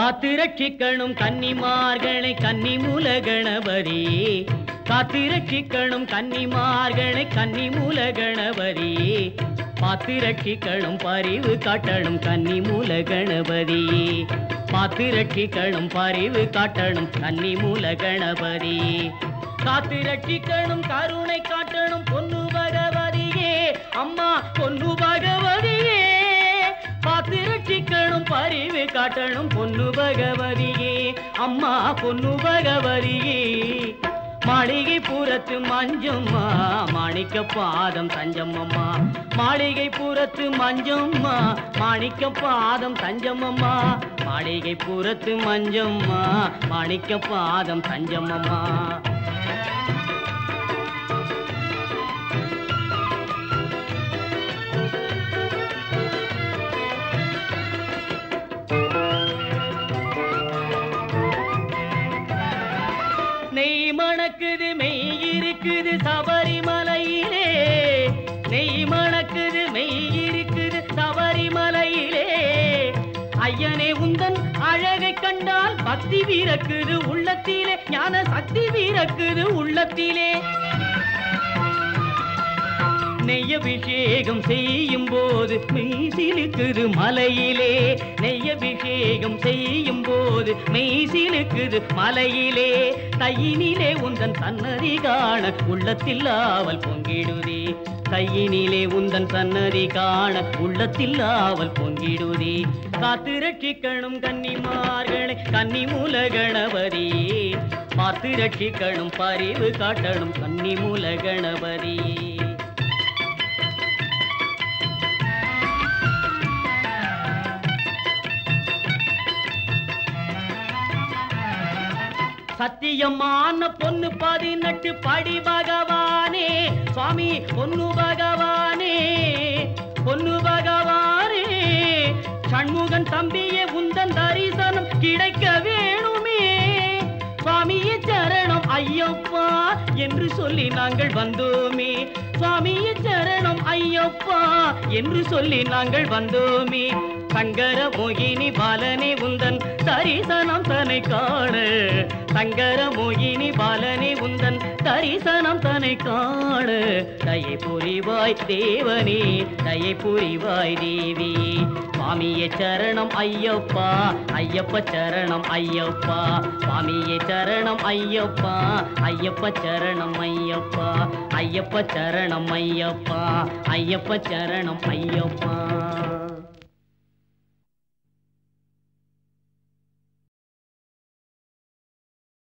காத்து ரட்சிக்கணும் கன்னிமார்களை கன்னி மூல கணபதி காத்து ரட்சிக்கணும் கன்னிமார்களை கன்னி மூல கணபதி பார்த்து ரட்சிக்கணும் பரிவு காட்டணும் கன்னி மூல கணபதி பார்த்து ரட்சிக்கணும் பரிவு காட்டணும் கன்னி மூல கணபதி காத்து ரட்சிக்கணும் கருணை காட்டணும் பொன்னு பகவதியே அம்மா பொன்னு பகவதியே பார்த்து ரட்சிக்கணும் பரிவு காட்டணும் பொன்னு பகவதியே அம்மா பொன்னு பகவதியே மாளிகை பூரத்து மஞ்சம்மா மாணிக்க பாதம் தஞ்சம்மம்மா மாளிகை பூரத்து மஞ்சம்மா மாணிக்க பாதம் தஞ்சம்மம்மா மாளிகை பூரத்து மஞ்சம்மா மாணிக்க பாதம் தஞ்சம்மம்மா நெய் மணக்குது மெய் இருக்குது சபரிமலையிலே நெய் மணக்குது மெய் இருக்குது சபரிமலையிலே ஐயனே உந்தன் அழகை கண்டால் பக்தி வீரக்குது உள்ளத்திலே ஞான சக்தி வீரக்குது உள்ளத்திலே நெய்யபிஷேகம் செய்யும் போது மெய்சிலுக்குது மலையிலே நெய்யபிஷேகம் செய்யும் போது மெய்சிலுக்குது மலையிலே கையினிலே உந்தன் சன்னதி காண உள்ளத்தில் ஆவல் பொங்கிடுதே கையினிலே உந்தன் சன்னதி காண உள்ளத்தில் ஆவல் பொங்கிடுதே காத்து ரட்சிக்கணும் கன்னிமார்களை கன்னி மூல கணபதியே பார்த்து ரட்சிக்கணும் பரிவு காட்டணும் கன்னி மூல கணபதியே சத்தியமான பொண்ணு பதினெட்டு படி பகவானே சுவாமி பொண்ணு பகவானே பொண்ணு பகவானே சண்முகன் தம்பியே உந்தன் தரிசனம் கிடைக்க வேணுமே சுவாமியே சரணம் ஐயப்பா என்று சொல்லி நாங்கள் வந்தோமே சுவாமியே சரணம் ஐயப்பா என்று சொல்லி நாங்கள் வந்தோமே சங்கர மோகினி பாலனே உந்தன் தரிசனம் தனை காண சங்கர மோகினி பாலனே உந்தன் தரிசனம் தனை காண தயை புரிவாய் தேவனே தயை புரிவாய் தேவி சுவாமியே சரணம் ஐயப்பா ஐயப்ப சரணம் ஐயப்பா சுவாமியே சரணம் ஐயப்பா ஐயப்ப சரணம் ஐயப்பா ஐயப்ப சரணம் ஐயப்பா ஐயப்ப சரணம் ஐயப்பா